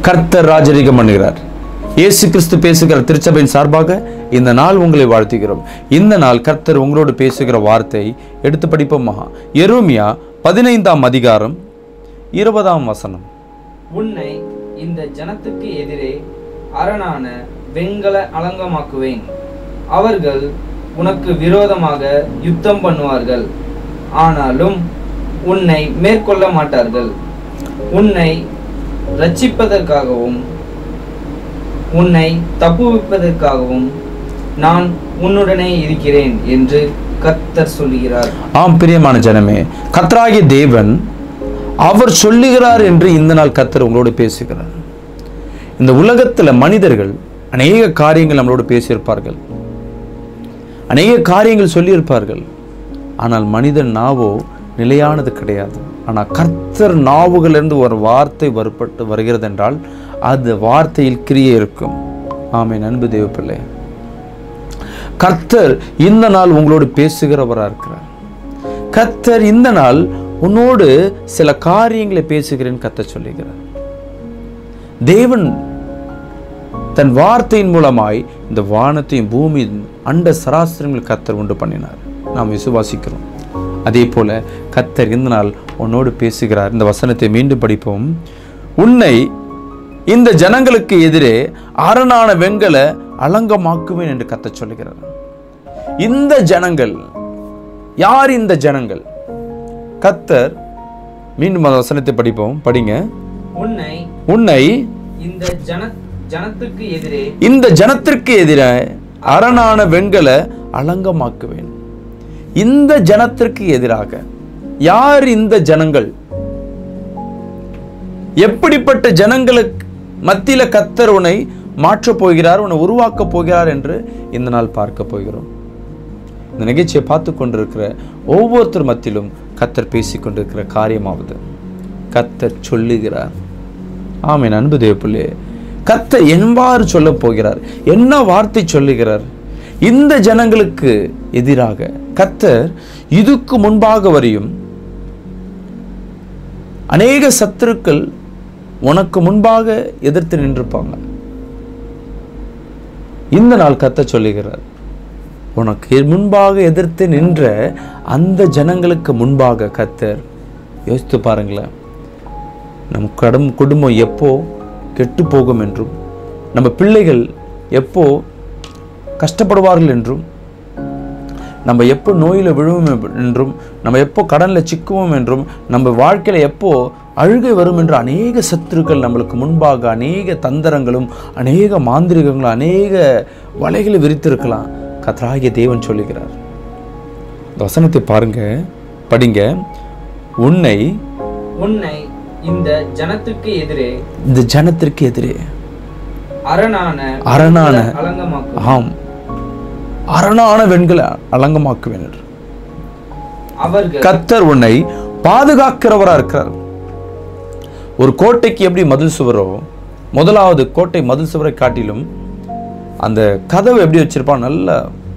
கர்த்தர் ராஜரிகம் பண்ணுகிறார் இயேசு கிறிஸ்து பேசுகிற திருச்சபையின் சார்பாக இந்த நாள் உங்களை வாழ்த்துகிறோம் இந்த நாள் கர்த்தர் உங்களோடு பேசுகிற வார்த்தை எடுத்து படிப்போமா எருமியா பதினைந்தாம் அதிகாரம் இருபதாம் வசனம் உன்னை இந்த ஜனத்துக்கு எதிரே அரணான வெண்கல அலங்கமாக்குவேன் அவர்கள் உனக்கு விரோதமாக யுத்தம் பண்ணுவார்கள் ஆனாலும் உன்னை மேற்கொள்ள மாட்டார்கள் உன்னை ரட்சிப்பதற்காகவும் உன்னை தப்புவிப்பதற்காகவும் நான் உன்னுடனே இருக்கிறேன் என்று கர்த்தர் சொல்லுகிறார் ஆம் பிரியமான ஜனமே கர்த்தராகிய தேவன் அவர் சொல்லுகிறார் என்று இந்த நாள் கர்த்தர் உங்களோடு பேசுகிறார் இந்த உலகத்துல மனிதர்கள் அநேக காரியங்கள் நம்மளோடு பேசியிருப்பார்கள் அநேக காரியங்கள் சொல்லியிருப்பார்கள் ஆனால் மனிதன் நாவோ நிலையானது கிடையாது ஆனால் கர்த்தர் நாவுகளிலிருந்து ஒரு வார்த்தை வருப்பட்டு வருகிறது என்றால் அது வார்த்தையில் கிரியை இருக்கும் ஆமை நண்பு தேவ பிள்ளை கர்த்தர் இந்த நாள் உங்களோடு பேசுகிறவராக இருக்கிறார் கர்த்தர் இந்த நாள் உன்னோடு சில காரியங்களை பேசுகிறேன் கர்த்தர் சொல்லுகிறார் தேவன் தன் வார்த்தையின் மூலமாய் இந்த வானத்தையும் பூமியின் அண்ட சராசரங்கள் கர்த்தர் உண்டு பண்ணினார் நாம் விசுவாசிக்கிறோம் அதே போல கர்த்தர் இந்த நாள் உன்னோடு பேசுகிறார் இந்த வசனத்தை மீண்டும் படிப்போம் உன்னை இந்த ஜனங்களுக்கு எதிரே அரணான வெண்கல அலங்கமாக்குவேன் என்று கர்த்தர் சொல்லுகிறார் இந்த ஜனங்கள் யார் இந்த ஜனங்கள் கர்த்தர் மீண்டும் அந்த வசனத்தை படிப்போம் படிங்க உன்னை உன்னை இந்த ஜன ஜனத்துக்கு எதிரே இந்த ஜனத்திற்கு எதிராக அரணான வெண்கல அலங்கமாக்குவேன் இந்த ஜனத்திற்கு எதிராக யார் இந்த ஜனங்கள் எப்படிப்பட்ட ஜனங்களுக்கு மத்தியில கத்தர் உன்னை மாற்றப் போகிறார் உன்னை உருவாக்கப் போகிறார் என்று இந்த நாள் பார்க்க போகிறோம் இந்த நிகழ்ச்சியை பார்த்து கொண்டிருக்கிற ஒவ்வொருத்தர் மத்தியிலும் கத்தர் பேசிக் கொண்டிருக்கிற காரியமாவது கத்தர் சொல்லுகிறார் ஆமென் அன்பு தேவப்பிள்ளே கத்தர் என்பாறு சொல்ல போகிறார் என்ன வார்த்தை சொல்லுகிறார் இந்த ஜனங்களுக்கு எதிராக கத்தர் இதுக்கு முன்பாக வரையும் அநேக சத்துருக்கள் உனக்கு முன்பாக எதிர்த்து நின்றிருப்பாங்க இந்த நாள் கத்த சொல்லுகிறார் உனக்கு முன்பாக எதிர்த்து நின்ற அந்த ஜனங்களுக்கு முன்பாக கத்தர் யோசித்து பாருங்களேன் நம் கடும் குடும்பம் எப்போ கெட்டு போகும் என்றும் நம்ம பிள்ளைகள் எப்போ கஷ்டப்படுவார்கள் என்றும் நம்ம எப்போ நோயில் விழுவோம் என்றும் நம்ம எப்போ கடனில் சிக்குவோம் என்றும் நம்ம வாழ்க்கையில் எப்போ அழுகை வரும் என்று அநேக சத்துருக்கள் நம்மளுக்கு முன்பாக அநேக தந்திரங்களும் அநேக மாந்திரிகங்களும் அநேக வலைகளை விரித்திருக்கலாம் கத்தராகிய தேவன் சொல்லுகிறார் இந்த வசனத்தை பாருங்க படிங்க உன்னை உன்னை இந்த ஜனத்துக்கு எதிரே இந்த ஜனத்திற்கு எதிரே அரணான அரணான அலங்கமாக்கும் ஆம் அரணான வெண்களை அலங்கமாக்குவேன் என்று அவர்கள் கத்தர் உன்னை பாதுகாக்கிறவரா இருக்கிறார் ஒரு கோட்டைக்கு எப்படி மதில் சுவரோ முதலாவது கோட்டை மதில் சுவரை காட்டிலும் அந்த கதவை எப்படி வச்சிருப்பான் நல்ல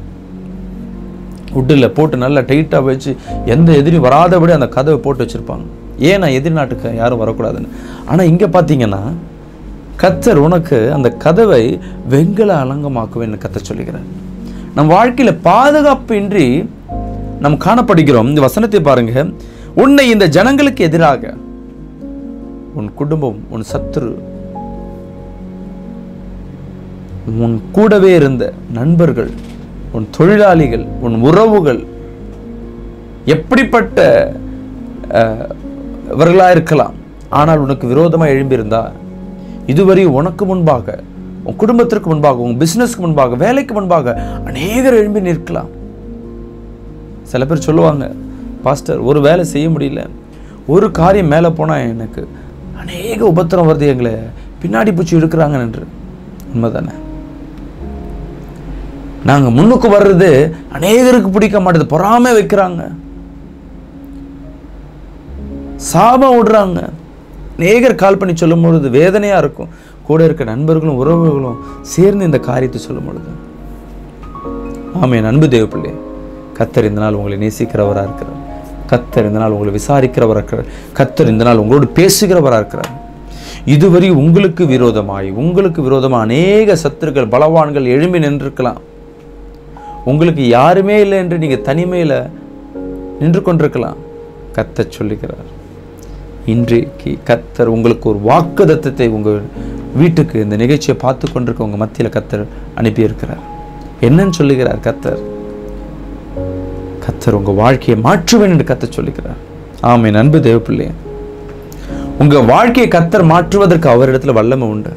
உட்டில் போட்டு நல்லா டைட்டாக வச்சு எந்த எதிரி வராதபடி அந்த கதவை போட்டு வச்சிருப்பாங்க ஏன் நான் எதிரி நாட்டுக்கு யாரும் வரக்கூடாதுன்னு ஆனால் இங்கே பார்த்தீங்கன்னா கத்தர் உனக்கு அந்த கதவை வெண்கல அலங்கமாக்குவேன்னு கத்தர் சொல்லுகிறார் நம் வாழ்க்கையில் பாதுகாப்பு இன்றி நாம் காணப்படுகிறோம் இந்த வசனத்தை பாருங்க உன்னை இந்த ஜனங்களுக்கு எதிராக உன் குடும்பம் உன் சத்துரு உன் கூடவே இருந்த நண்பர்கள் உன் தொழிலாளிகள் உன் உறவுகள் எப்படிப்பட்ட அஹ், இவர்களா இருக்கலாம் ஆனால் உனக்கு விரோதமாக எழும்பியிருந்தா இதுவரை உனக்கு முன்பாக உன் குடும்பத்திற்கு முன்பாக உன் பிசினஸ்க்கு முன்பாக வேலைக்கு முன்பாக அநேகர் எழும்பி நிற்கலாம் சில பேர் சொல்லுவாங்க பாஸ்டர் ஒரு வேலை செய்ய முடியல ஒரு காரியம் மேலே போனால் எனக்கு அநேக உபத்திரம் வருது எங்களை பின்னாடி பூச்சி இழுக்கிறாங்க என்று உண்மைதானே நாங்கள் முன்னுக்கு வர்றது அநேகருக்கு பிடிக்க மாட்டேது பொறாமை வைக்கிறாங்க சாபம் விடுறாங்க அநேகர் கால் பண்ணி சொல்லும் பொழுது வேதனையாக இருக்கும் கூட இருக்க நண்பர்களும் உறவுகளும் சேர்ந்து இந்த காரியத்தை சொல்லும் பொழுது ஆமென் அன்பு தேவ பிள்ளை கத்தர் இந்த நாள் உங்களை நேசிக்கிறவராக இருக்கிறார் கத்தர் இந்த நாள் உங்களை விசாரிக்கிறவராக இருக்கிறார் கத்தர் இந்த நாள் உங்களோடு பேசுகிறவராக இருக்கிறார் இதுவரை உங்களுக்கு விரோதமாய் உங்களுக்கு விரோதமாக அநேக சத்துருக்கள் பலவான்கள் எழும்பி நின்றிருக்கலாம் உங்களுக்கு யாருமே இல்லை என்று நீங்கள் தனிமையில் நின்று கொண்டிருக்கலாம் கத்தர் சொல்லுகிறார் இன்றைக்கு கத்தர் உங்களுக்கு ஒரு வாக்குதத்தத்தை உங்கள் வீட்டுக்கு இந்த நிகழ்ச்சியை பார்த்து கொண்டிருக்க உங்கள் மத்தியில் கத்தர் அனுப்பியிருக்கிறார் என்னன்னு சொல்லுகிறார் கத்தர் கத்தர் உங்கள் வாழ்க்கையை மாற்றுவேன் என்று கத்தர் சொல்லுகிறார் ஆமென் அன்பு தேவ பிள்ளையே உங்க வாழ்க்கையை கத்தர் மாற்றுவதற்கு அவரிடத்துல வல்லமை உண்டு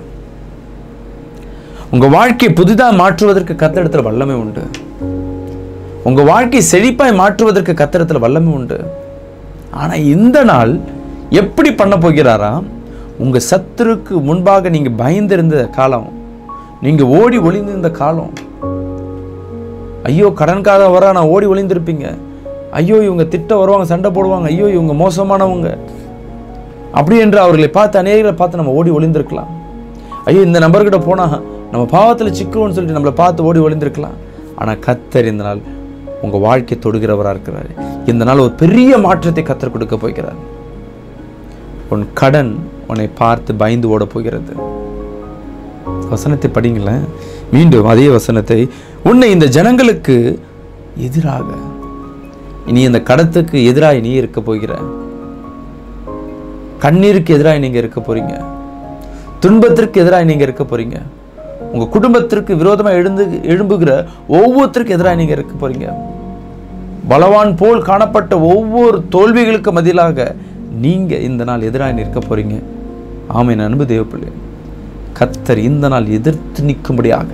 உங்க வாழ்க்கையை புதிதாக மாற்றுவதற்கு கத்தரிடத்துல வல்லமை உண்டு உங்க வாழ்க்கையை செழிப்பாய் மாற்றுவதற்கு கத்தரிடத்துல வல்லமை உண்டு ஆனா இந்த நாள் எப்படி பண்ண போகிறாராம் உங்க சத்துருக்கு முன்பாக நீங்க பயந்திருந்த காலம் நீங்க ஓடி ஒளிந்திருந்த காலம் ஐயோ கடன்கார வரா நான் ஓடி ஒளிந்திருப்பீங்க ஐயோ இவங்க திட்ட வருவாங்க சண்டை போடுவாங்க ஐயோ இவங்க மோசமானவங்க அப்படி என்று அவர்களை பார்த்து அநேகரை பார்த்து நம்ம ஓடி ஒளிந்திருக்கலாம் ஐயோ இந்த நபர்கிட்ட போனா நம்ம பாவத்தில் சிக்குவோம்னு சொல்லிட்டு நம்மளை பார்த்து ஓடி ஒளிந்திருக்கலாம் ஆனால் கத்தர் இந்த நாள் உங்க வாழ்க்கை தொடுகிறவராக இருக்கிறார் இந்த நாள் ஒரு பெரிய மாற்றத்தை கத்தர் கொடுக்க போகிறார் உன் கடன் உன்னை பார்த்து பயந்து ஓட போகிறது வசனத்தை படிங்களேன் மீண்டும் அதே வசனத்தை உன்னை இந்த ஜனங்களுக்கு எதிராக இனி இந்த கடத்துக்கு எதிராக நீ இருக்க போகிற கண்ணீருக்கு எதிராக நீங்க இருக்க போறீங்க துன்பத்திற்கு எதிராக நீங்க இருக்க போறீங்க உங்க குடும்பத்திற்கு விரோதமா எழுந்து எழும்புகிற ஒவ்வொருத்தருக்கு எதிராக நீங்க இருக்க போறீங்க பலவான் போல் காணப்பட்ட ஒவ்வொரு தோல்விகளுக்கு மதிலாக நீங்க இந்த நாள் எதிராக நிற்க போறீங்க ஆமென் அன்பு தேவப்பிள்ளை கத்தர் இந்த நாள் எதிர்த்து நிற்கும்படியாக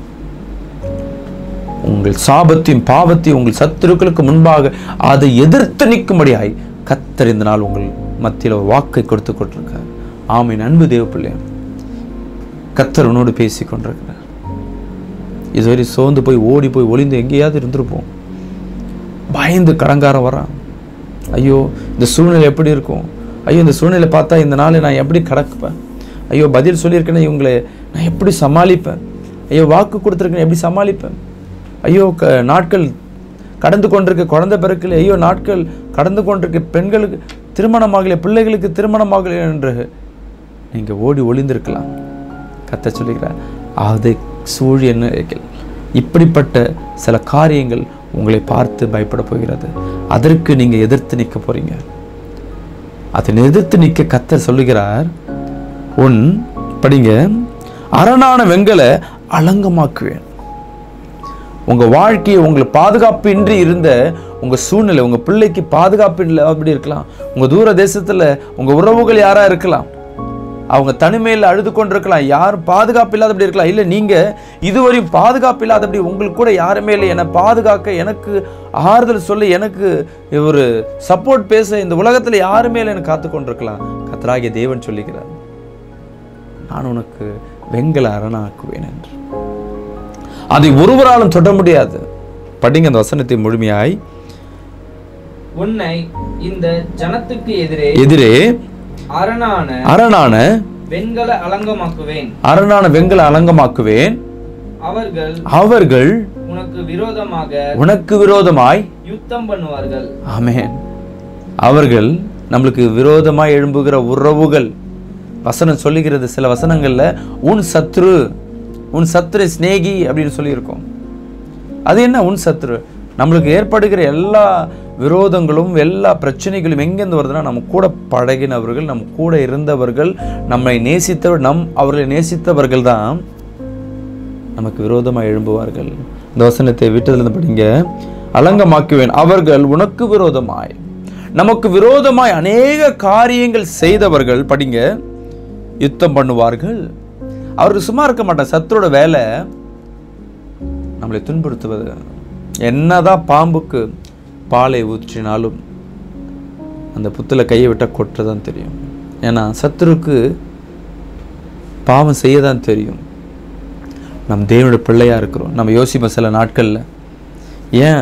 உங்கள் சாபத்தையும் பாவத்தையும் உங்கள் சத்துருக்களுக்கு முன்பாக அதை எதிர்த்து நிற்கும்படியாய் கத்தர் இந்த நாள் உங்கள் மத்தியில் ஒரு வாக்கை கொடுத்து கொண்டிருக்கார் ஆமென் அன்பு தேவப்பிள்ளை கத்தர் உன்னோடு பேசி கொண்டிருக்கிறார் இதுவரை சோர்ந்து போய் ஓடி போய் ஒளிந்து எங்கேயாவது இருந்திருப்போம் பயந்து கடங்காரம் வரான் ஐயோ இந்த சூழ்நிலை எப்படி இருக்கும் ஐயோ இந்த சூழ்நிலை பார்த்தா இந்த நாளை நான் எப்படி கடக்குப்பேன் ஐயோ பதில் சொல்லியிருக்கேனே இவங்களை நான் எப்படி சமாளிப்பேன் ஐயோ வாக்கு கொடுத்துருக்கேன் எப்படி சமாளிப்பேன் ஐயோ க நாட்கள் கடந்து கொண்டிருக்க குழந்தை பிறக்கல ஐயோ நாட்கள் கடந்து கொண்டிருக்க பெண்களுக்கு திருமணமாகல பிள்ளைகளுக்கு திருமணமாகல என்று நீங்கள் ஓடி ஒளிந்திருக்கலாம் கத்த சொல்லுகிறார் அதை சூழியர்கள் இப்படிப்பட்ட சில காரியங்கள் உங்களை பார்த்து பயப்பட போகிறது அதற்கு நீங்க எதிர்த்து நிற்க போறீங்க அதை எதிர்த்து நிற்க கத்தர் சொல்லுகிறார் உன் படிங்க அரணான வெங்கல அலங்கமாக்குவேன் உங்க வாழ்க்கையை உங்களுக்கு பாதுகாப்பு இன்றி இருந்த உங்க சூழ்நிலை உங்க பிள்ளைக்கு பாதுகாப்பு இல்லை அப்படி இருக்கலாம் உங்க தூர தேசத்துல உங்க உறவுகள் யாரா இருக்கலாம் அவங்க தனிமையில் அழுது கொண்டிருக்கலாம் யாரும் பாதுகாப்பு இல்லாதபடி இருக்கலாம் இல்லை நீங்க இதுவரையும் பாதுகாப்பு இல்லாதபடி உங்களுக்கு கூட யாருமே இல்லை என்னை பாதுகாக்க எனக்கு ஆறுதல் சொல்ல எனக்கு ஒரு சப்போர்ட் பேச இந்த உலகத்துல யாருமே இல்லை எனக்கு காத்து கொண்டிருக்கலாம் கத்தராகிய தேவன் சொல்லுகிறார் நான் உனக்கு வெங்கல அரணாக்குவேன் என்று அதை ஒருவராலும் தொட முடியாது படிங்க அந்த வசனத்தை முழுமையாய் உன்னை இந்த ஜனத்துக்கு எதிரே எதிரே அரணான அரணான வெண்கல அலங்கமாக்குவேன் அரணான வெங்கல அலங்கமாக்குவேன் அவர்கள் அவர்கள் உனக்கு விரோதமாக உனக்கு விரோதமாய் யுத்தம் பண்ணுவார்கள் ஆமென் அவர்கள் நம்மளுக்கு விரோதமாய் எழும்புகிற உறவுகள் வசனம் சொல்லுகிறது சில வசனங்கள்ல உன் சத்ரு உன் சத்ரு சிநேகி அப்படின்னு சொல்லியிருக்கோம் அது என்ன உன் சத்ரு நம்மளுக்கு ஏற்படுகிற எல்லா விரோதங்களும் எல்லா பிரச்சனைகளும் எங்கேருந்து வருதுன்னா நம்ம கூட பழகினவர்கள் நம்ம கூட இருந்தவர்கள் நம்மை நேசித்தவர் நம் அவர்களை நேசித்தவர்கள் தான் நமக்கு விரோதமாய் எழும்புவார்கள் இந்த வசனத்தை விட்டதிலிருந்து படிங்க அலங்கமாக்குவேன் அவர்கள் உனக்கு விரோதமாய் நமக்கு விரோதமாய் அநேக காரியங்கள் செய்தவர்கள் படிங்க யுத்தம் பண்ணுவார்கள் அவருக்கு சும்மா இருக்க மாட்டார் சத்தரோட வேலை நம்மளை துன்புறுத்துவது என்னதான் பாம்புக்கு பாலை ஊற்றினாலும் அந்த புத்துல கையை விட்டால் கொட்ட தான் தெரியும் ஏன்னா சத்துருக்கு பாவம் செய்ய தான் தெரியும் நம் தேவனுடைய பிள்ளையா இருக்கிறோம் நம்ம யோசிப்போம் சில நாட்களில் ஏன்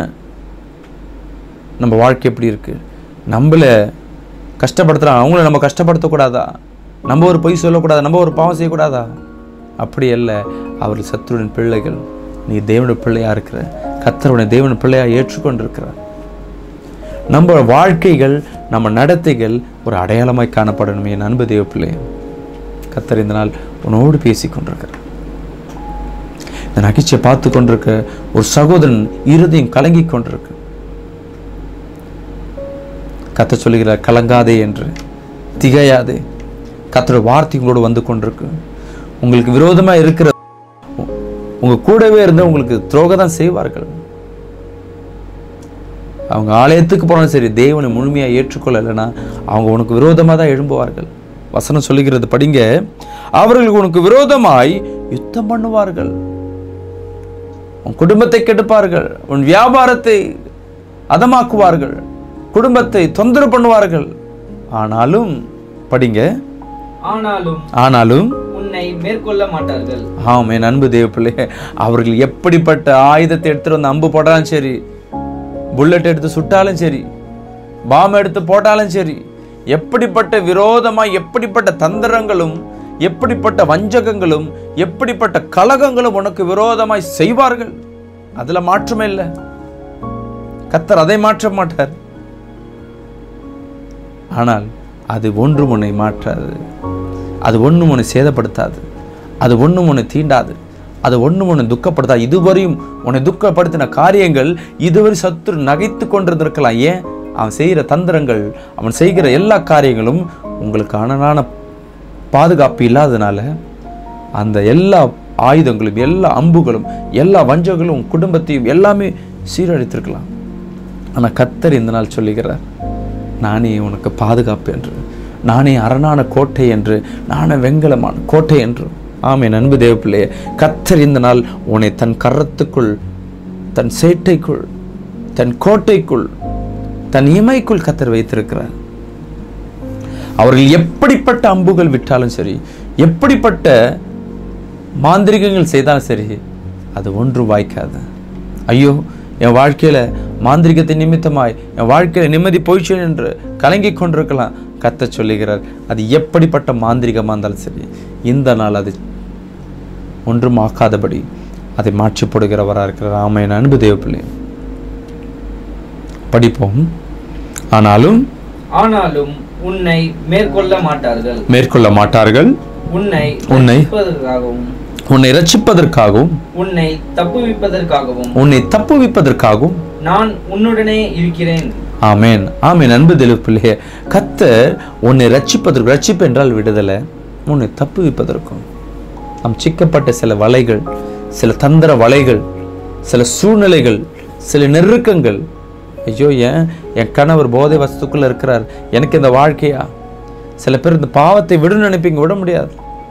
நம்ம வாழ்க்கை எப்படி இருக்கு நம்மள கஷ்டப்படுத்துகிறான் அவங்கள நம்ம கஷ்டப்படுத்தக்கூடாதா நம்ம ஒரு பொய் சொல்லக்கூடாதா நம்ம ஒரு பாவம் செய்யக்கூடாதா அப்படி அல்ல அவர்கள் சத்துருவின் பிள்ளைகள் நீ தேவனுடைய பிள்ளையா இருக்கிற கத்தருடைய தேவனுடைய பிள்ளையா ஏற்றுக்கொண்டிருக்கிறார் நம்ம வாழ்க்கைகள் நம்ம நடத்தைகள் ஒரு அடையாளமாய் காணப்படணும் என் அன்பு தேவ பிள்ளை கத்தர் இந்த நாள் உன்னோடு பேசி கொண்டிருக்கிறார் இந்த நகைச்சியை பார்த்து கொண்டிருக்க ஒரு சகோதரன் இருதயம் கலங்கி கொண்டிருக்கு கத்த சொல்லுகிறார் கலங்காதே என்று திகையாதே கத்தோட வார்த்தை உங்களோடு வந்து கொண்டிருக்கு உங்களுக்கு விரோதமா இருக்கிற உ- உங்க கூடவே இருந்து உங்களுக்கு துரோகம் தான் செய்வார்கள் அவங்க ஆலயத்துக்கு போனாலும் சரி தேவனை முழுமையாக ஏற்றுக்கொள்ளலைன்னா அவங்க உனக்கு விரோதமாக தான் எழும்புவார்கள் வசனம் சொல்லுகிறது படிங்க அவர்கள் உனக்கு விரோதமாய் யுத்தம் பண்ணுவார்கள் உன் குடும்பத்தை கெடுப்பார்கள் உன் வியாபாரத்தை அதமாக்குவார்கள் குடும்பத்தை தொந்தரவு பண்ணுவார்கள் ஆனாலும் படிங்க ஆனாலும் ஆனாலும் உன்னை மேற்கொள்ள மாட்டார்கள் ஆம் என் அன்பு தேவ பிள்ளையே அவர்கள் எப்படிப்பட்ட ஆயுதத்தை எடுத்துட்டு வந்து அம்பு போட்டாலும் சரி புல்லட் எடுத்து சுட்டாலும் சரி பாம் எடுத்து போட்டாலும் சரி எப்படிப்பட்ட விரோதமா எப்படிப்பட்ட தந்திரங்களும் எப்படிப்பட்ட வஞ்சகங்களும் எப்படிப்பட்ட கலகங்களும் உனக்கு விரோதமாய் செய்வார்கள் அதுல மாற்றமே இல்லை கத்தர் அதை மாற்ற மாட்டார் ஆனால் அது ஒன்றும் உன்னை மாற்றாது அது ஒன்றும் உன்னை சேதப்படுத்தாது அது ஒன்றும் உன்னை தீண்டாது அது ஒன்றும் உன்னை துக்கப்படுத்தாது இதுவரையும் உன்னை துக்கப்படுத்தின காரியங்கள் இதுவரை சத்துரு நகைத்து கொண்டிருந்திருக்கலாம் ஏன் அவன் செய்கிற தந்திரங்கள் அவன் செய்கிற எல்லா காரியங்களும் உங்களுக்கு அனனான பாதுகாப்பு இல்லாதனால அந்த எல்லா ஆயுதங்களும் எல்லா அம்புகளும் எல்லா வஞ்சங்களும் உன் குடும்பத்தையும் எல்லாமே சீரழித்திருக்கலாம் ஆனால் கத்தர் இந்த நாள் சொல்லுகிறார் நானே உனக்கு பாதுகாப்பு என்று நானே அரணான கோட்டை என்று நானே வெங்கலமான கோட்டை என்று ஆமே அன்பு தேவப்பிள்ளையே கத்தர் இந்த நாள் உன்னை தன் கரத்துக்குள் தன் சேட்டைக்குள் தன் கோட்டைக்குள் தன் இமைக்குள் கத்தர் வைத்திருக்கிறார் அவர்கள் எப்படிப்பட்ட அம்புகள் விட்டாலும் சரி எப்படிப்பட்ட மாந்திரிகங்கள் செய்தாலும் சரி அது ஒன்றும் வாய்க்காது ஐயோ என் வாழ்க்கையில மாந்திரிகத்தை நிமித்தமாய் என் வாழ்க்கையில நிம்மதி போயிடுச்சு என்று கலங்கி கொண்டிருக்கலாம் கத்த சொல்லுகிறார் அது எப்படிப்பட்ட மாந்திரிகமாக இருந்தாலும் சரி இந்த நாள் அது ஒன்றும் ஆக்காதபடி அதை மாற்றி போடுகிறவராக இருக்கிறார் ஆமை என் அன்பு தேவப்பிள்ளை படிப்போம் ஆனாலும் ஆனாலும் உன்னை மேற்கொள்ள மாட்டார்கள் மேற்கொள்ள மாட்டார்கள் உன்னை உன்னை ரட்சிப்பதற்காகவும் உன்னை ரட்சிப்பதற்காகவும் உன்னை தப்புவிப்பதற்காகவும் உன்னை தப்புவிப்பதற்காகவும் நான் உன்னுடனே இருக்கிறேன் ஆமேன் ஆமேன் அன்பு தெளிவு பிள்ளையே கத்தர் உன்னை ரட்சிப்பதற்கு ரட்சிப்பு என்றால் விடுதலை உன்னை தப்புவிப்பதற்கும் நாம் சிக்கப்பட்ட சில வலைகள் சில தந்திர வலைகள் சில சூழ்நிலைகள் சில நெருக்கங்கள் ஐயோ ஏன் என் கணவர் போதை வஸ்துக்குள்ள இருக்கிறார் எனக்கு இந்த வாழ்க்கையா சில பேர் இந்த பாவத்தை விடுன்னு நினைப்பீங்க விட முடியாது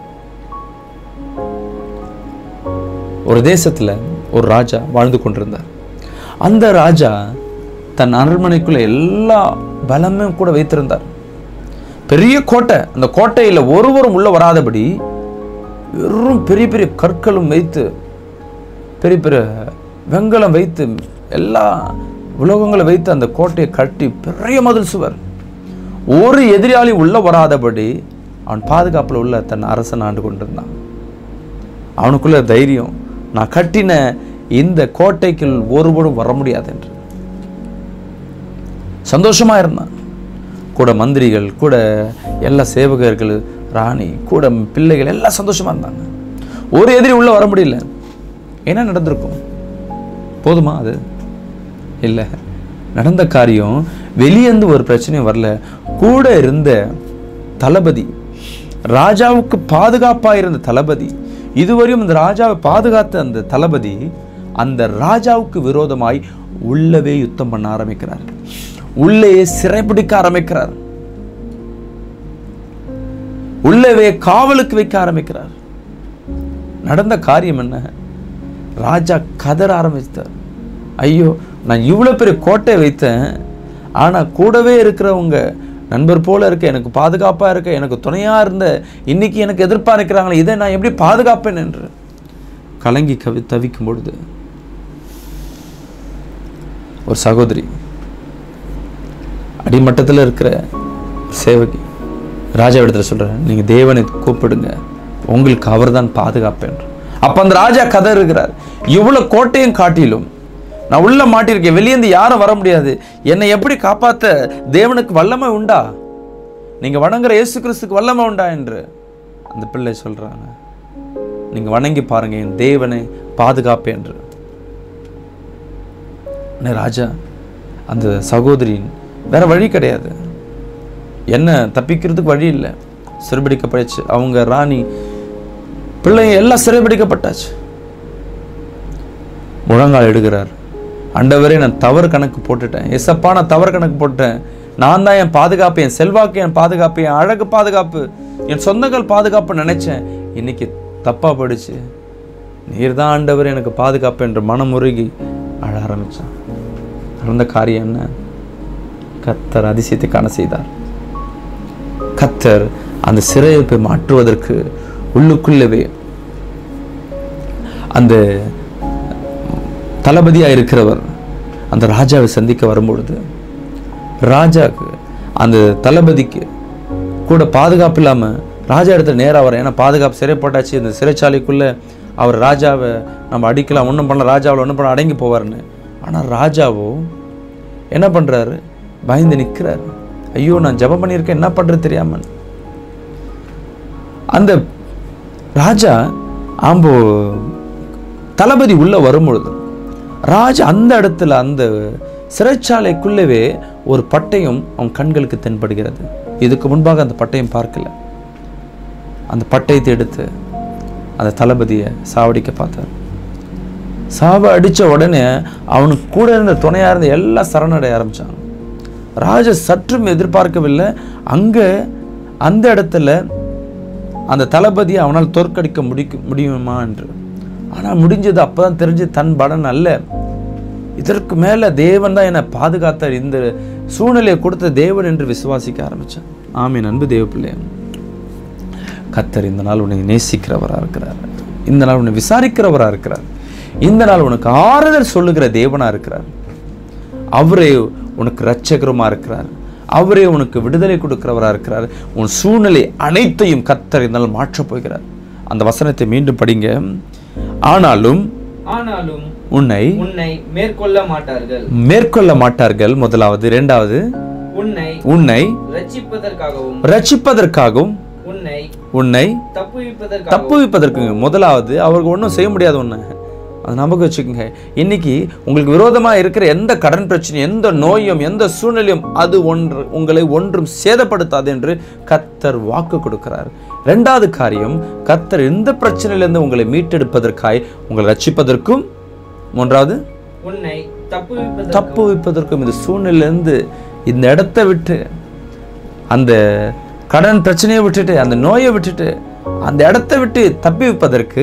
ஒரு தேசத்துல ஒரு ராஜா வாழ்ந்து கொண்டிருந்தார் அந்த ராஜா தன் அரண்மனைக்குள்ள எல்லா பலமும் கூட வைத்திருந்தார் பெரிய கோட்டை அந்த கோட்டையில ஒருவரும் உள்ள வராதபடி வெறும் பெரிய பெரிய கற்களும் வைத்து பெரிய பெரிய வெங்கலம் வைத்து எல்லா உலோகங்களை வைத்து அந்த கோட்டையை கட்டி பெரிய மதில் சுவர் ஒரு எதிராளி உள்ள வராதபடி அவன் பாதுகாப்புல உள்ள தன் அரசன் ஆண்டு கொண்டிருந்தான் அவனுக்குள்ள தைரியம் நான் கட்டின இந்த கோட்டைக்குள் ஒருவரும் வர முடியாது என்று சந்தோஷமா இருந்தான் கூட மந்திரிகள் கூட எல்லா சேவகர்கள் ராணி கூட பிள்ளைகள் எல்லாம் சந்தோஷமா இருந்தாங்க ஒரு எதிரி உள்ள வர முடியல என்ன நடந்திருக்கும் போதுமா அது இல்லை நடந்த காரியம் வெளியேந்து ஒரு பிரச்சனையும் வரல கூட இருந்த தளபதி ராஜாவுக்கு பாதுகாப்பா இருந்த தளபதி இதுவரையும் அந்த ராஜாவை பாதுகாத்த அந்த தளபதி அந்த ராஜாவுக்கு விரோதமாய் உள்ளவே யுத்தம் பண்ண ஆரம்பிக்கிறார் உள்ளே சிறைபிடிக்க ஆரம்பிக்கிறார் உள்ளவே காவலுக்கு வைக்க ஆரம்பிக்கிறார் நடந்த காரியம் என்ன ராஜா கதற ஆரம்பித்தார் ஐயோ நான் இவ்வளோ பெரிய கோட்டை வைத்தேன் ஆனால் கூடவே இருக்கிறவங்க நண்பர் போல இருக்க எனக்கு பாதுகாப்பாக இருக்க எனக்கு துணையாக இருந்த இன்னைக்கு எனக்கு எதிர்ப்பாக இருக்கிறாங்களே இதை நான் எப்படி பாதுகாப்பேன் என்று கலங்கி கவி தவிக்கும் பொழுது ஒரு சகோதரி அடிமட்டத்தில் இருக்கிற சேவகி ராஜா இடத்துல சொல்கிறேன் நீங்கள் தேவனை கூப்பிடுங்க உங்களுக்கு அவர்தான் பாதுகாப்பேன் அப்போ அந்த ராஜா கதை இருக்கிறார் இவ்வளோ கோட்டையும் காட்டிலும் நான் உள்ள மாட்டிருக்கேன் வெளியேந்து யாரும் வர முடியாது என்னை எப்படி காப்பாத்த தேவனுக்கு வல்லமை உண்டா நீங்க வணங்குற இயேசு கிறிஸ்துக்கு வல்லமை உண்டா என்று அந்த பிள்ளை சொல்றாங்க நீங்க வணங்கி பாருங்க என் தேவனை பாதுகாப்பு என்று உடனே ராஜா அந்த சகோதரியின் வேற வழி கிடையாது என்ன தப்பிக்கிறதுக்கு வழி இல்லை சிறைபிடிக்கப்பட்டுச்சு அவங்க ராணி பிள்ளைங்க எல்லாம் சிறைபிடிக்கப்பட்டாச்சு முழங்கால் எடுக்கிறார் அண்டவரே நான் தவறு கணக்கு போட்டுட்டேன் எசப்பா நான் தவறு கணக்கு போட்டேன் நான் தான் என் பாதுகாப்பு என் செல்வாக்கு என் பாதுகாப்பு என் அழகு பாதுகாப்பு என் சொந்தங்கள் பாதுகாப்பு நினைச்சேன் இன்னைக்கு தப்பா போயிடுச்சு நீர் தான் ஆண்டவர் எனக்கு பாதுகாப்பு என்று மனமுருகி அழ ஆரம்பிச்சான் நடந்த காரியம் என்ன கத்தர் அதிசயத்தை காண செய்தார் கத்தர் அந்த சிறையை போய் மாற்றுவதற்கு உள்ளுக்குள்ளவே அந்த தளபதியா இருக்கிறவர் அந்த ராஜாவை சந்திக்க வரும்பொழுது ராஜாக்கு அந்த தளபதிக்கு கூட பாதுகாப்பு இல்லாம ராஜா இடத்துல நேரா வர ஏன்னா பாதுகாப்பு சிறைப்பட்டாச்சு இந்த சிறைச்சாலைக்குள்ள அவர் ராஜாவை நம்ம அடிக்கலாம் ஒன்றும் பண்ணல ராஜாவில் ஒன்றும் பண்ண அடங்கி போவார்னு ஆனா ராஜாவோ என்ன பண்றாரு பயந்து நிற்கிறார் ஐயோ நான் ஜெபம் பண்ணியிருக்கேன் என்ன பண்றது தெரியாம அந்த ராஜா ஆம்போ தளபதி உள்ள வரும்பொழுது ராஜா அந்த இடத்துல அந்த சிறைச்சாலைக்குள்ளவே ஒரு பட்டயம் அவன் கண்களுக்கு தென்படுகிறது இதுக்கு முன்பாக அந்த பட்டயம் பார்க்கல அந்த பட்டயத்தை எடுத்து அந்த தளபதியை சாவடிக்க பார்த்தார் சாவ அடிச்ச உடனே அவனுக்கு கூட இருந்த துணையா இருந்த எல்லாம் சரணடைய ஆரம்பிச்சாங்க ராஜா சற்றும் எதிர்பார்க்கவில்லை அங்க அந்த இடத்துல அந்த தளபதியை அவனால் தோற்கடிக்க முடிக்க முடியுமா என்று ஆனால் முடிஞ்சது அப்பதான் தெரிஞ்சு தன் பலன் அல்ல இதற்கு மேல தேவன் தான் என்னை பாதுகாத்தார் இந்த சூழ்நிலையை கொடுத்த தேவன் என்று விசுவாசிக்க ஆரம்பிச்சேன் ஆமீன் அன்பு தேவ பிள்ளைய கத்தர் இந்த நாள் உன்னை நேசிக்கிறவரா இருக்கிறார் இந்த நாள் உன்னை விசாரிக்கிறவரா இருக்கிறார் இந்த நாள் உனக்கு ஆறுதல் சொல்லுகிற தேவனா இருக்கிறார் அவரே உனக்கு இரட்சகருமா இருக்கிறார் அவரே உனக்கு விடுதலை கொடுக்கிறவரா இருக்கிறார் உன் சூழ்நிலை அனைத்தையும் கத்தர் இந்த நாள் மாற்றப் போகிறார் அந்த வசனத்தை மீண்டும் படிங்க ஆனாலும் ஆனாலும் உன்னை உன்னை மேற்கொள்ள மாட்டார்கள் மேற்கொள்ள மாட்டார்கள் முதலாவது இரண்டாவது உன்னை உன்னை ரட்சிப்பதற்காகவும் ரட்சிப்பதற்காகவும் உன்னை உன்னை தப்புவிப்பதற்காகவும் தப்புவிப்பதற்கு முதலாவது அவருக்கு ஒன்றும் செய்ய முடியாது ஒன்று அது நமக்கு வச்சுக்கோங்க இன்னைக்கு உங்களுக்கு விரோதமாக இருக்கிற எந்த கடன் பிரச்சனையும் எந்த நோயும் எந்த சூழ்நிலையும் அது ஒன்று உங்களை ஒன்றும் சேதப்படுத்தாது என்று கத்தர் வாக்கு கொடுக்கிறார் ரெண்டாவது காரியம் கத்தர் இந்த பிரச்சனையிலிருந்து உங்களை மீட்டெடுப்பதற்காய் உங்களை ரட்சிப்பதற்கும் மூன்றாவது உன்னை தப்புவிப்பதற்காகவும் தப்பு வைப்பதற்கும் இந்த சூழ்நிலையிலிருந்து இந்த இடத்த விட்டு அந்த கடன் பிரச்சனையை விட்டுட்டு அந்த நோயை விட்டுட்டு அந்த இடத்த விட்டு தப்பி வைப்பதற்கு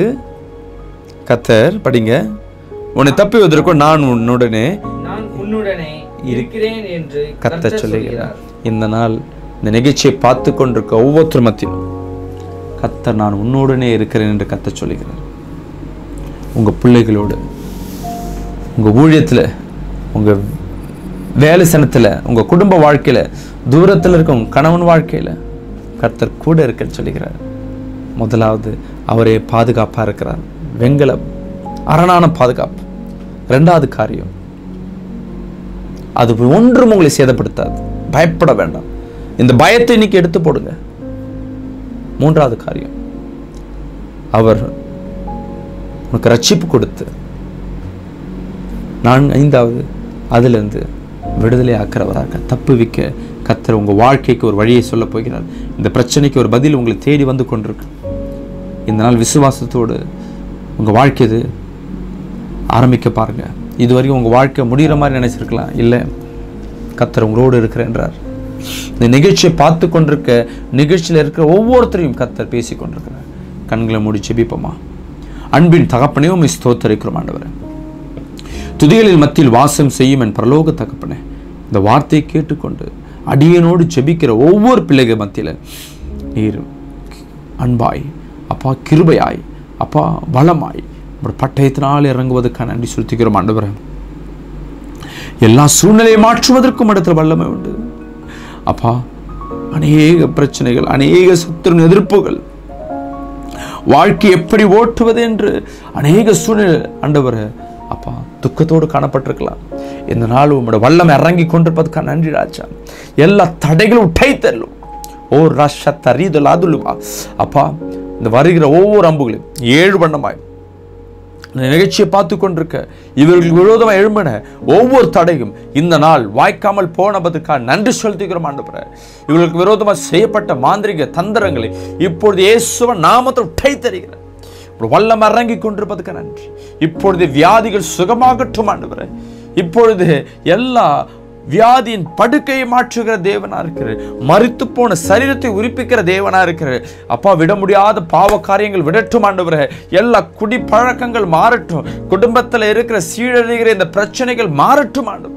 கத்தர் படிங்க உன்னை தப்பி வைப்பதற்கும் நான் உன்னுடனே நான் உன்னுடனே இருக்கிறேன் என்று கத்தர் சொல்லுகிறார் இந்த நாள் இந்த நிகழ்ச்சியை பார்த்து கொண்டிருக்க ஒவ்வொருத்தர் மத்தியிலும் கத்தர் நான் உன்னோடனே இருக்கிறேன் என்று கத்தர் சொல்லுகிறார் உங்க பிள்ளைகளோடு உங்க ஊழியத்துல உங்க வேலை சனத்துல உங்க குடும்ப வாழ்க்கையில தூரத்துல இருக்க உங்க கணவன் வாழ்க்கையில கர்த்தர் கூட இருக்க சொல்லுகிறார் முதலாவது அவரே பாதுகாப்பா இருக்கிறார் வெங்கலம் அரணான பாதுகாப்பு ரெண்டாவது காரியம் அது ஒன்றும் உங்களை சேதப்படுத்தாது பயப்பட வேண்டாம் இந்த பயத்தை இன்னைக்கு எடுத்து போடுங்க மூன்றாவது காரியம் அவர் உனக்கு ரட்சிப்பு கொடுத்து நான் ஐந்தாவது அதிலிருந்து விடுதலை ஆக்கிறவராக தப்புவிக்க கத்தர் உங்கள் வாழ்க்கைக்கு ஒரு வழியை சொல்ல போகிறார் இந்த பிரச்சனைக்கு ஒரு பதில் உங்களை தேடி வந்து கொண்டிருக்கு இந்த நாள் விசுவாசத்தோடு உங்கள் வாழ்க்கை இது ஆரம்பிக்க பாருங்க இது வரைக்கும் உங்கள் வாழ்க்கை முடிகிற மாதிரி நினைச்சிருக்கலாம் இல்லை கத்தர் உங்களோடு இருக்கிறேன்றார் இந்த நிகழ்ச்சியை பார்த்து கொண்டிருக்க நிகழ்ச்சியில் இருக்கிற ஒவ்வொருத்தரையும் கத்தர் பேசி கொண்டிருக்கிறார் கண்களை மூடி செபிப்போமா அன்பின் தகப்பனையும் ஸ்தோத்தரிக்கிறோம் ஆண்டவரே துதிகளில் மத்தியில் வாசம் செய்யும் என் பரலோக தகப்பனே இந்த வார்த்தையை கேட்டுக்கொண்டு அடியனோடு ஜெபிக்கிற ஒவ்வொரு பிள்ளைகள் மத்தியில் நீர் அன்பாய் அப்பா கிருபையாய் அப்பா வளமாய் ஒரு பட்டயத்தினால் இறங்குவதற்கான நன்றி செலுத்துகிறோம் ஆண்டவரே எல்லா சூழ்நிலையை மாற்றுவதற்கும் இடத்துல வல்லமை உண்டு அப்பா அநேக பிரச்சனைகள் அநேக சத்துரு எதிர்ப்புகள் வாழ்க்கை எப்படி ஓட்டுவது என்று அநேக சூழ்நிலை ஆண்டவரே அப்பா துக்கத்தோடு காணப்பட்டிருக்கலாம் இந்த நாள் உங்களோட வல்லம் இறங்கி கொண்டிருப்பதற்காக நன்றி ராஜா எல்லா தடைகளும் உட்டை தள்ளும் ஓ ரஷ தரீதுல் அதுலுவா அப்பா இந்த வருகிற ஒவ்வொரு அம்புகளையும் ஏழு வண்ணமாய் இந்த நிகழ்ச்சியை பார்த்து கொண்டிருக்க இவர்களுக்கு விரோதமாக எழும்பின ஒவ்வொரு தடையும் இந்த நாள் வாய்க்காமல் போனதுக்காக நன்றி செலுத்துகிறோம் ஆண்டவரே இவர்களுக்கு விரோதமாக செய்யப்பட்ட மாந்திரிக தந்திரங்களை இப்பொழுது இயேசுவன் நாமத்தை உட்டை தருகிறேன் இப்படி வல்லம் இறங்கி கொண்டிருப்பதுக்கு நன்றி இப்பொழுது வியாதிகள் சுகமாகட்டும் ஆண்டவரே இப்பொழுது எல்லா வியாதியின் படுக்கையை மாற்றுகிற தேவனா இருக்கிறார் மரித்து போன சரீரத்தை உரிப்பிக்கிற தேவனா இருக்கிறார் அப்பா விட முடியாத பாவ காரியங்கள் விடட்டும் ஆண்டவரே எல்லா குடி பழக்கங்கள் மாறட்டும் குடும்பத்தில் இருக்கிற சீழழிகிற இந்த பிரச்சனைகள் மாறட்டும் ஆண்டவரே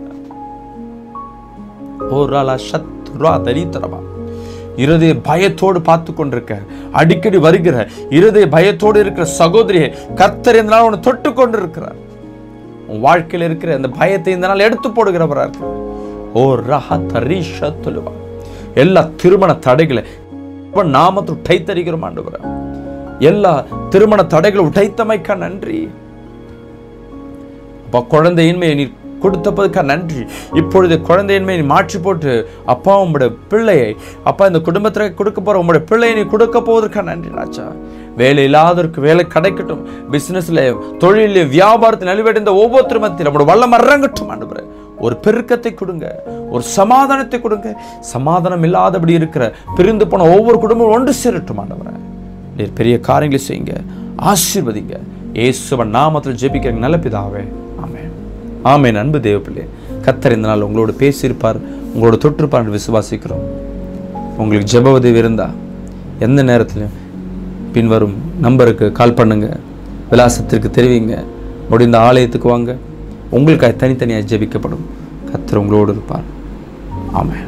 ஓராலா சத்ருரா தரித்தரமா இருதய பயத்தோடு பார்த்து கொண்டிருக்க அடிக்கடி வருகிற இருதய பயத்தோடு இருக்கிற சகோதரியை கர்த்தர் இந்த நாள் உன்னை தொட்டு கொண்டிருக்கிறார் உன் வாழ்க்கையில் இருக்கிற அந்த பயத்தை இந்த நாள் எடுத்து போடுகிறவரா இருக்கு ஓ ரஹ தரீஷத்துலுவா எல்லா திருமண தடைகளை இப்ப நாமத்து உடைத்தறிகிறோம் ஆண்டவரே எல்லா திருமண தடைகளை உடைத்தமைக்கா நன்றி அப்பா குழந்தையின்மையை நீ கொடுத்தப்பதுக்கா நன்றி இப்பொழுது குழந்தையின்மையை நீ மாற்றி போட்டு அப்பா உங்களுடைய பிள்ளையை அப்பா இந்த குடும்பத்தில் கொடுக்க போற உங்களுடைய பிள்ளையை நீ கொடுக்க போவதற்கா நன்றி ராஜா வேலை இல்லாதவருக்கு வேலை கிடைக்கட்டும் பிசினஸ்ல தொழில வியாபாரத்தில் நலிவடைந்த ஒவ்வொருத்தரும் மத்தியில் நம்மளோட வல்லம் இறங்கட்டும் ஆண்டவரே ஒரு பெருக்கத்தை கொடுங்க ஒரு சமாதானத்தை கொடுங்க சமாதானம் இல்லாதபடி இருக்கிற பிரிந்து போன ஒவ்வொரு குடும்பமும் ஒன்று சேரட்டும் ஆண்டவரே நீர் பெரிய காரியங்களை செய்யுங்க ஆசீர்வதிங்க இயேசுவன் நாமத்தில் ஜெபிக்கிற நல்ல பிதாவே ஆமென் ஆமென் அன்பு தேவ பிள்ளை கத்தர் இந்த நாள் உங்களோடு பேசியிருப்பார் உங்களோட தொற்றுப்பார் என்று விசுவாசிக்கிறோம் உங்களுக்கு ஜெப உதவி இருந்தா எந்த நேரத்திலும் பின்வரும் நம்பருக்கு கால் பண்ணுங்க விலாசத்திற்கு தெரிவிங்க முடிந்த ஆலயத்துக்கு வாங்க உங்களுக்காக தனித்தனியாக ஜெபிக்கப்படும் கத்தர் உங்களோடு இருப்பார் ஆமென்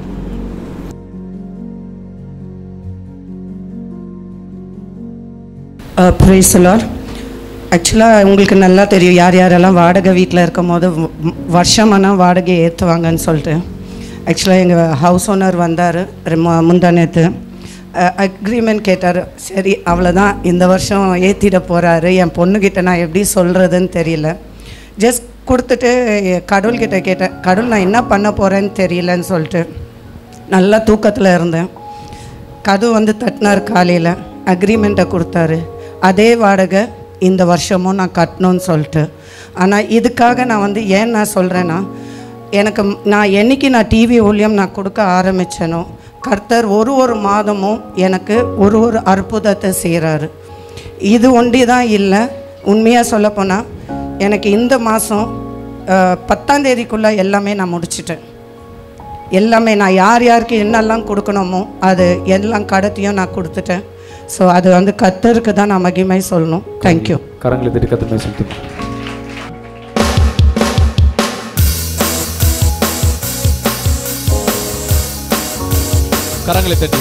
ப்ரைஸ் லார் ஆக்சுவலாக உங்களுக்கு நல்லா தெரியும் யார் யாரெல்லாம் வாடகை வீட்டில் இருக்கும் போது வருஷமானா வாடகை ஏற்றுவாங்கன்னு சொல்லிட்டு ஆக்சுவலாக எங்கள் ஹவுஸ் ஓனர் வந்தார் முந்தா நேற்று அக்ரிமெண்ட் கேட்டார் சரி அவ்வளோதான் இந்த வருஷம் ஏற்றிட போகிறாரு என் பொண்ணுக்கிட்ட நான் எப்படி சொல்கிறதுன்னு தெரியல ஜஸ்ட் கொடுத்துட்டு கடவுள்கிட்ட கேட்டேன் கடவுள் நான் என்ன பண்ண போகிறேன்னு தெரியலன்னு சொல்லிட்டு நல்லா தூக்கத்தில் இருந்தேன் கதவு வந்து தட்டினார் காலையில் அக்ரிமெண்ட்டை கொடுத்தாரு அதே வாடகை இந்த வருஷமும் நான் கட்டணும்னு சொல்லிட்டு ஆனால் இதுக்காக நான் வந்து ஏன் நான் சொல்கிறேன்னா எனக்கு ம்- நான் என்னைக்கு நான் டிவி ஊழியம் நான் கொடுக்க ஆரம்பித்தேனோ கர்த்தர் ஒரு ஒரு மாதமும் எனக்கு ஒரு ஒரு அற்புதத்தை செய்கிறாரு இது ஒண்டி தான் இல்லை உண்மையாக சொல்லப்போனால் எனக்கு இந்த மாதம் பத்தாம் தேதிக்குள்ளே எல்லாமே நான் முடிச்சிட்டேன் எல்லாமே நான் யார் யாருக்கு என்னெல்லாம் கொடுக்கணுமோ அது எல்லாம் கடத்தையும் நான் கொடுத்துட்டேன் ஸோ அது வந்து கத்தருக்கு தான் நான் மகிமை சொல்லணும் தேங்க்யூ கரங்களை தட்டி கத்தமே செலுத்து கரங்களை தட்டி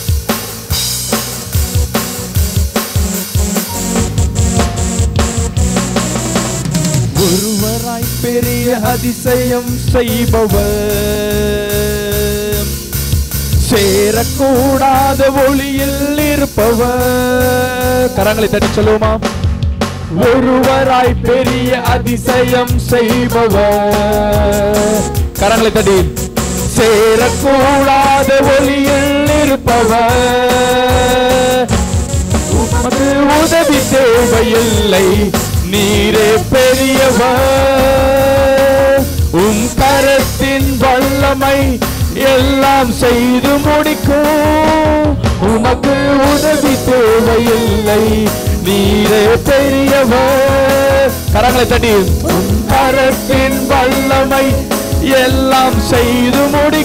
ஒருவராய் பெரிய அதிசயம் செய்பவர் சேரக்கூடாத ஒளியில் இருப்பவர் கரங்களை தட்டி சொல்லுவோமா ஒருவராய் பெரிய அதிசயம் செய்பவர் கரங்களை தட்டி சேரக்கூடாத ஒளியில் இருப்பவர் உமது உதவி தேவையில்லை நீரே பெரியவர் உம் கரத்தின் வல்லமை எல்லாம் செய்து முடிக்கும் உமக்கு உதவி தேவையில்லை நீரே பெரியவர் கரங்களை தட்டி உம் கரத்தின் வல்லமை எல்லாம் செய்து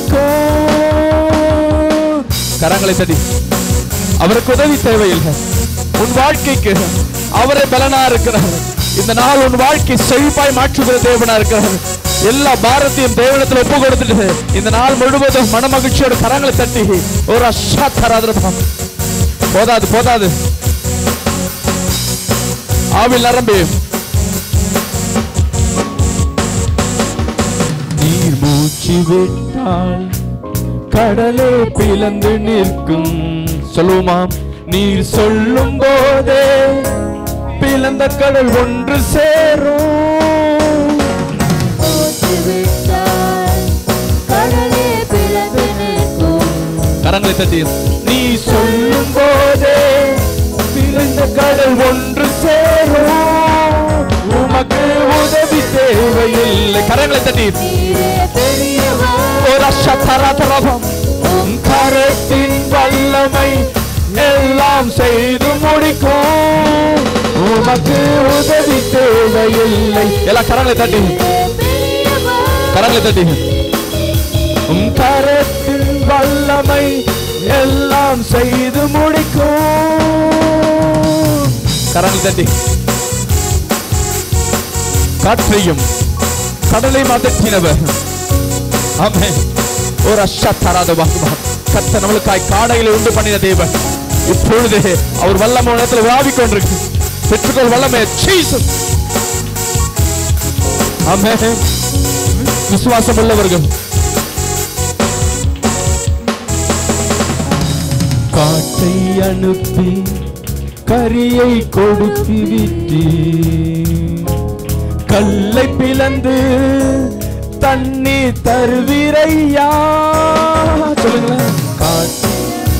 முடிக்கும் கரங்களை தட்டி அவருக்கு உதவி தேவையில்லை உன் வாழ்க்கைக்கு அவரே பலனா இருக்கிறார் இந்த நாள் உன் வாழ்க்கை செழிப்பாய் மாற்றுகிற தேவனா இருக்கிறார் எல்லா பாரத்தையும் தேவனத்தில் ஒப்பு கொடுத்துட்டு இந்த நாள் முழுவதும் மன மகிழ்ச்சியோட கரங்களை தட்டி ஒரு அஷா தராதிரப்பம் போதாது போதாது ஆவில் நரம்பி நீர் மூச்சு விட்டால் கடலே பிளந்து நிற்கும் சொல்லுவோமாம் நீர் சொல்லும் போதே பிளந்த கடல் ஒன்று சேரும் போற்றுவிட்டால் கடலே பிளந்து நிற்கும் கரங்களை தட்டி நீ சொல்லும் போதே பிற கரங்கள் ஒன்று சேரும் உமக்கு உதவி தேவையில்லை கரங்களை தட்டி நீரே பெரியவர் ஒரு அஷத்தரதரபம் உம் கரத்தின் வல்லமை எல்லாம் செய்து முடிக்கும் உமக்கு உதவி தேவையில்லை எல்லாம் கரங்களை தட்டி நீரே பெரியவர் கரங்களை தட்டி உம் கரத்தின் வல்லமை எல்லாம் செய்து முடிக்கும் கரங்களை தட்டி காற்றையும் கடலை மாற்றினவர் ஆமே ஒரு அஷா தராத வாக்குவா கத்த நம்மளுக்காய் காடையில உண்டு பண்ணின தேவன் இப்பொழுது அவர் வல்லமை இடத்துல வாவிக் கொண்டிருக்கு பெற்றுக்கொள் வல்லமை ஜீசஸ் ஆமே விசுவாசம் உள்ளவர்கள் காட்டை அனுப்பி கரியை கொடுத்து விட்டு கல்லை பிளந்து தண்ணி தருவீரையா சொல்லுங்களேன் காட்டு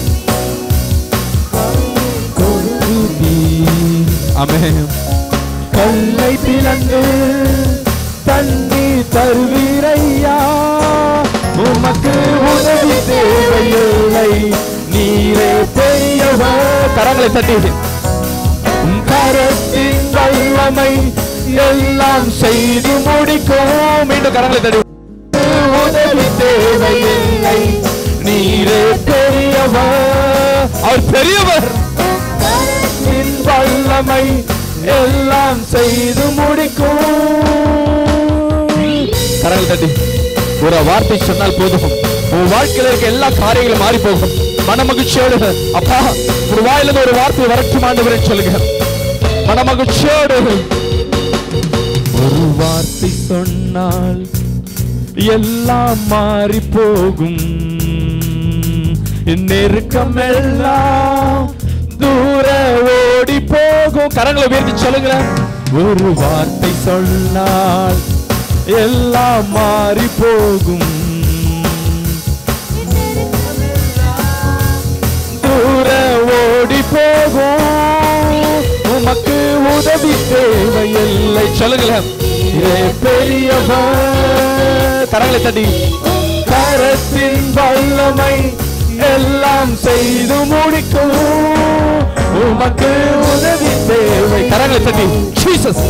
கொடுத்து அமேன் கல்லை பிளந்து தண்ணி தருவீரையா உமக்கு உதவி தேவையில்லை நீரே பெரியவர் கரங்களை தட்டி உம் கரத்தின் வல்லமை எல்லாம் செய்து முடிக்கும் மீண்டும் கரங்களை தட்டி உதவி தேவையில்லை நீரே பெரியவர் அவர் பெரியவர் கரத்தின் வல்லமை எல்லாம் செய்து முடிக்கும் கரங்கள் தட்டி ஒரு வார்த்தை சொன்னால் போதும் உன் வாழ்க்கையில இருக்க எல்லா காரியங்களும் மாறி போகும் மனமகிழ்ச்சியோடு அப்பா ஒரு வாயிலிருந்து ஒரு வார்த்தை வரட்டும் ஆண்டவரே சொல்லுங்க மனமகிழ்ச்சியோடு ஒரு வார்த்தை சொன்னால் எல்லாம் மாறி போகும் நெருக்கம் எல்லாம் தூர ஓடி போகும் கரங்களை உயர்த்தி சொல்லுங்களேன் ஒரு வார்த்தை சொன்னால் எல்லாம் மாறி போகும் தூர ஓடி போகும் உமக்கு உதவி தேவையில்லை சொல்லுங்களேன் இதே பெரியவர் கரங்களை தட்டி கரத்தின் வல்லமை எல்லாம் செய்து முடிக்கும் உமக்கு உதவி தேவை கரங்களை தட்டி ஜீசஸ்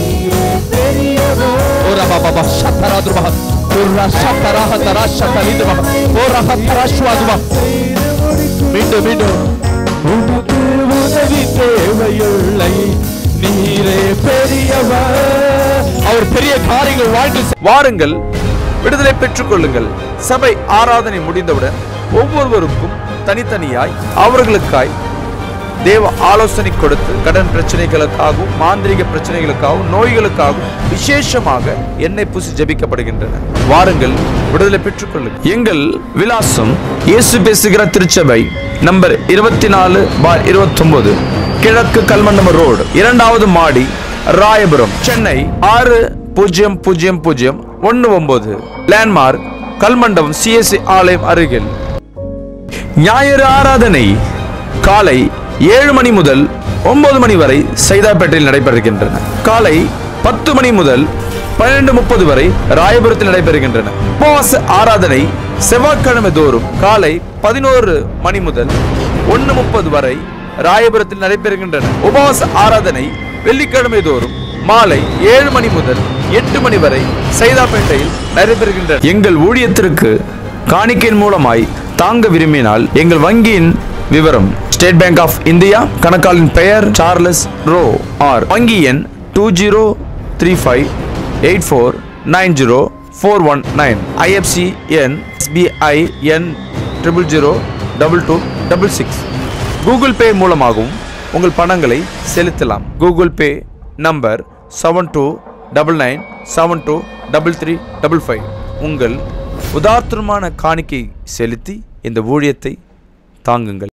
ஓரா பாபா ஷத்தரா துர்பா துர்ரா ஷத்தரா ஹத்தரா ஷத்தலிதுபா ஓரா ஹத்தரா ஷ்வாதுபா மீண்டும் மீண்டும் உமக்கு உதவி தேவையில்லை நீரே பெரியவர் அவர் பெரிய காரியங்கள் வாழ்க்கை வாருங்கள் விடுதலை பெற்றுக் கொள்ளுங்கள் சபை ஆராதனை முடிந்தவுடன் ஒவ்வொருவருக்கும் தனித்தனியாய் அவர்களுக்காய் தேவ ஆலோசனை கொடுத்து கடன் பிரச்சனைகளுக்காகவும் மாந்திரிக பிரச்சனைகளுக்காகவும் நோய்களுக்காகவும் விசேஷமாக எண்ணெய் பூசி ஜெபிக்கப்படுகின்றன வாருங்கள் விடுதலை பெற்றுக் கொள்ளுங்கள் எங்கள் விலாசம் இயேசு பேசுகிற திருச்சபை நம்பர் இருபத்தி நாலு பார் இருபத்தொன்பது கிழக்கு கல்மண்டம ரோடு இரண்டாவது மாடி ராயபுரம் சென்னை ஆறு பூஜ்ஜியம் பூஜ்ஜியம் பூஜ்ஜியம் ஒன்று ஒன்பது லேண்ட்மார்க் கல்மண்டபம் சிஎஸ்சி ஆலயம் அருகில் ஞாயிறு ஆராதனை காலை ஏழு மணி முதல் ஒன்பது மணி வரை சைதாப்பேட்டையில் நடைபெறுகின்றன காலை பத்து மணி முதல் பன்னிரண்டு முப்பது வரை ராயபுரத்தில் நடைபெறுகின்றன உபவாச ஆராதனை செவ்வாய்க்கிழமை தோறும் காலை பதினோரு மணி முதல் ஒன்று முப்பது வரை ராயபுரத்தில் நடைபெறுகின்றன உபவாச ஆராதனை வெள்ளிக்கிழமை தோறும் மாலை ஏழு மணி முதல் எட்டு மணி வரை சைதாப்பேட்டையில் நடைபெறுகின்றன எங்கள் ஊழியத்திற்கு காணிக்கையின் மூலமாய் தாங்க விரும்பினால் எங்கள் வங்கியின் விவரம் ஸ்டேட் பேங்க் ஆஃப் இந்தியா கணக்காளின் பெயர் சார்லஸ் ரோ ஆர் வங்கி எண் two zero three five eight four nine zero four one nine IFC எண் எஸ்பிஐ எண் triple zero double two double six Google Pay மூலமாகவும் உங்கள் பணங்களை செலுத்தலாம் Google Pay number seven two double nine seven two double three double five உங்கள் உதார்த்தமான காணிக்கை செலுத்தி இந்த ஊழியத்தை தாங்குங்கள்